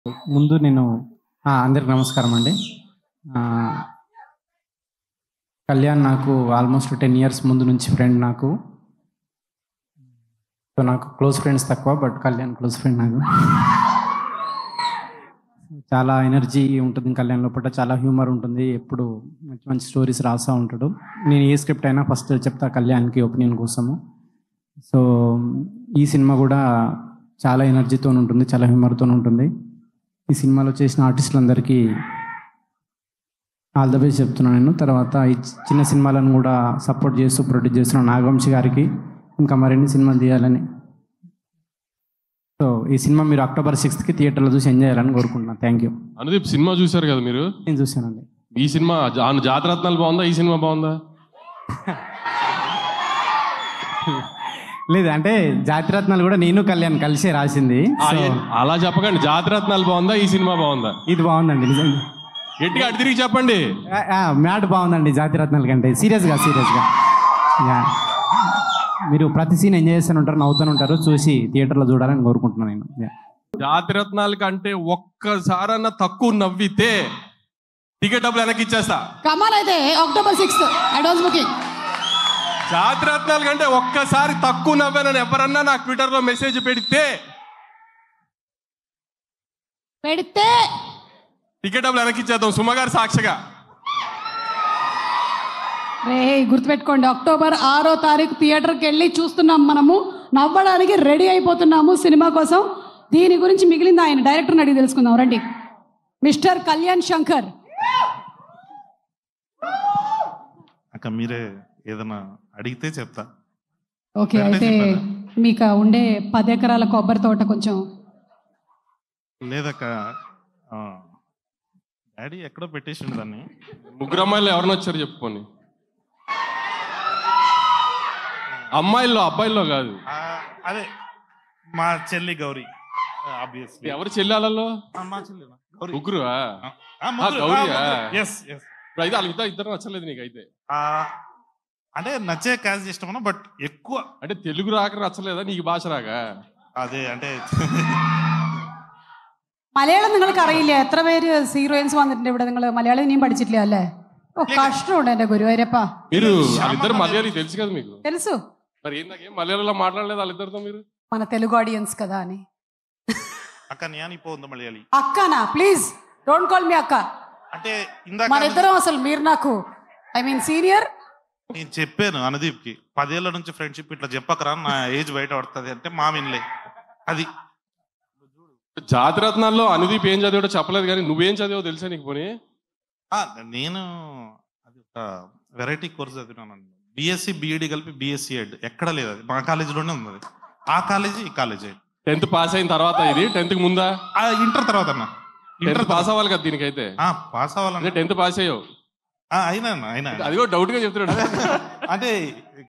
ముందు నేను ఆ, అందరికి నమస్కారం అండి ఆ, కళ్యాణ్ నాకు ఆల్మోస్ట్ టెన్ ఇయర్స్ ముందు నుంచి ఫ్రెండ్ నాకు సో నాకు క్లోజ్ ఫ్రెండ్స్ తక్కువ బట్ కళ్యాణ్ క్లోజ్ ఫ్రెండ్ నాకు చాలా ఎనర్జీ ఉంటుంది కళ్యాణ్ లోపల చాలా హ్యూమర్ ఉంటుంది ఎప్పుడు మంచి మంచి స్టోరీస్ రాస్తూ ఉంటాడు నేను ఏ స్క్రిప్ట్ అయినా ఫస్ట్ చెప్తా కళ్యాణ్కి ఒపీనియన్ కోసము సో ఈ సినిమా కూడా చాలా ఎనర్జీతో ఉంటుంది చాలా హ్యూమర్తో ఉంటుంది ఈ సినిమాలో చేసిన ఆర్టిస్టులందరికీ ఆల్ ద బెస్ట్ చెప్తున్నాను నేను తర్వాత ఈ చిన్న సినిమాలను కూడా సపోర్ట్ చేస్తూ ప్రొడ్యూస్ చేస్తున్న నాగవంశి గారికి ఇంకా మరిన్ని సినిమాలు తీయాలని సో ఈ సినిమా మీరు అక్టోబర్ సిక్స్త్కి థియేటర్లో చూసి ఎంజాయ్ చేయాలని కోరుకుంటున్నాను థ్యాంక్ యూ అనుదీప్ సినిమా చూశారు కదా మీరు నేను చూశానండి ఈ సినిమా జా- జాతరత్నాలు బాగుందా ఈ సినిమా బాగుందా లేదు అంటే జాతిరత్నాలు కూడా నేను కళ్యాణ్ కలిసే రాసింది ఆ, సో ఏ- అలా చెప్పకండి జాతరత్నాలు బాగుందా ఈ సినిమా బాగుందా ఇది బాగుందండి నిజంగా గట్టిగా అటు తిరిగి చెప్పండి మ్యాట్ బాగుందండి జాతిరత్నాల కంటే సీరియస్గా సీరియస్గా యా మీరు ప్రతి సీన్ ఎంజాయ్ చేస్తూనే ఉంటారు నవ్వుతూనే ఉంటారు చూసి థియేటర్లో చూడాలని కోరుకుంటున్నాను నేను Yeah. జాతిరత్నాల కంటే ఒక్కసారన్నా తక్కువ నవ్వితే టికెట్ డబ్బులు వెనక్కి ఇచ్చేస్తా కమాల్ అయితే అక్టోబర్ సిక్స్త్ అడ్వాన్స్ బుకింగ్ జాతిరత్నాల కంటే ఒక్కసారి తక్కువ నవ్వానని ఎవరన్నా నాకు ట్విట్టర్ లో మెసేజ్ పెడితే పెడితే టికెట్ డబ్బులు వెనక్కి ఇచ్చేద్దాం సుమగారు సాక్షిగా రే గుర్తుపెట్టుకోండి అక్టోబర్ ఆరో తారీఖు థియేటర్కి వెళ్ళి చూస్తున్నాం మనము నవ్వడానికి రెడీ అయిపోతున్నాము సినిమా కోసం దీని గురించి మిగిలింది ఆయన డైరెక్టర్ని అడిగి తెలుసుకుందాం రండి మిస్టర్ కళ్యాణ్ శంకర్ అక్క మీరే ఏదైనా అడిగితే చెప్తా ఓకే వెంటనే అయితే చెప్పారా? మీకు ఆ ఉండే పది ఎకరాల కొబ్బరి తోట కొంచెం లేదక్క ఆ, డాడీ ఎక్కడో పెట్టేసిండు దాన్ని ముగ్గురు అమ్మాయిలు ఎవరిని వచ్చారు చెప్పుకోండి అమ్మాయిల్లో అబ్బాయిల్లో కాదు ఆ, అదే మా చెల్లి గౌరీ ఆబ్వియస్లీ ఎవరు చెల్లెలలో మా చెల్లి గౌరీ ముగ్గురు ఆ, ముగ్గురు, గౌరీయా? ఆ, ముగ్గురు. Yes, yes. ఇప్పుడు అయితే వాళ్ళకి ఇద్దరు నచ్చలేదు నీకు అయితే ఆ, అంటే నచ్చే క్యాస్ట్ ఇష్టమన్నా బట్ ఎక్కువ అంటే తెలుగు రాక నచ్చలేదా నీకు ഭാഷ రాగా അതെ అంటే മലയാളം നിങ്ങൾക്ക് അറിയില്ല എത്ര പേര് ഹീറോയിൻസ് വന്നിട്ടുണ്ട് ഇവിടെ നിങ്ങൾ മലയാളം ഇനിയും പഠിച്ചിട്ടില്ല അല്ലേ ഓ കഷ്ടമുണ്ട് എന്റെ ഗുരുവായൂരപ്പ మీరు వాళ్ళిద్దరు మలయాళీ తెలుసు కదా మీకు తెలుసు మరి ఏందాకేం మలయాళంలో మాట్లాడలేదు వాళ్ళిద్దరితో మీరు మన తెలుగు ఆడియన్స్ కదా అని అక్క నేను ఇప్పుడు ఉంది మలయాళి అక్కనా ప్లీజ్ డోంట్ కాల్ మీ అక్క అంటే ఇందాక మన ఇద్దరం అసలు మీరు నాకు ఐ మీన్ సీనియర్ నేను చెప్పాను అనుదీప్ కి పదేళ్ల నుంచి ఫ్రెండ్షిప్ ఇట్లా చెప్పకరా నా ఏజ్ బయట పడుతుంది అంటే మా వినలే అది జాతిరత్నాల్లో అనుదీప్ ఏం చదివాడో చెప్పలేదు కానీ నువ్వేం చదివావో తెలుసా నీకు పోనీ ఆ, నేను అది ఒక వెరైటీ కోర్స్ చదివినాను బిఎస్సి బిఈడి కలిపి బిఎస్సి ఎడ్ ఎక్కడ లేదు అది మా కాలేజీలోనే ఉంది అది ఆ కాలేజీ ఈ కాలేజీ టెన్త్ పాస్ అయిన తర్వాత ఇది టెన్త్ కి ముందా ఆ ఇంటర్ తర్వాత అన్న టెన్త్ ఇంటర్ పాస్ అవ్వాలి కదా దీనికైతే పాస్ అంటే అవ్వాలన్నా టెన్త్ పాస్ అయ్యావు ఆ, అయినా అన్న, అయినా అది కూడా డౌట్ గా చెప్తున్నాడు అంటే